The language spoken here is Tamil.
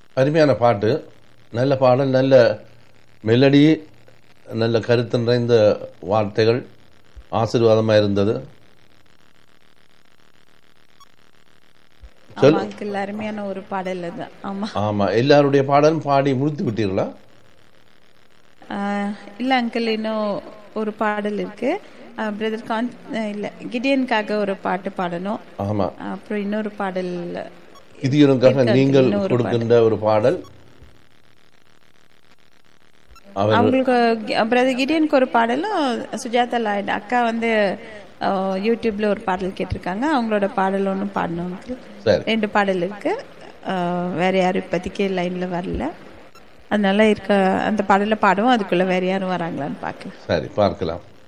அருமையான பாட்டு நல்ல பாடல் நல்ல மெலடி நல்ல கருத்து நிறைந்த வார்த்தைகள் ஆசீர்வாதமாக இருந்தது சொல். ஆமா அங்கிள் அருமையான ஒரு பாடல் அது ஆமா ஆமாம் எல்லாருடைய பாடலும் பாடி முடித்து விட்டீர்களா ஆஹ் இல்ல அங்கிள் இன்னும் ஒரு பாடல் இருக்கு பிரதர் கான் ஆஹ் இல்ல கிடியனுக்காக ஒரு பாட்டு பாடணும் ஆமாம் அப்புறம் இன்னொரு பாடல் கிதியோனுக்காக இருக்கு, நீங்கள் இன்னொரு கொடுக்கின்ற ஒரு பாடல் அவர் அவங்களுக்கு பிரதர் கிடியனுக்கு ஒரு பாடலும் சுஜாதா லாய்டு அக்கா வந்து ஆஹ், யூடியூப்ல ஒரு பாடல் கேட்டிருக்காங்க அவங்களோட பாடல் ஒன்றும் பாடணும் uncle. சரி ரெண்டு பாடல் இருக்கு ஆஹ், வேற யாரும் இப்போதைக்கு லைன்ல வரல அதனால இருக்க அந்த பாடலை பாடுவோம் அதுக்குள்ள வேற யாரும் வராங்களான்னு பார்க்கலாம் சரி பார்க்கலாம்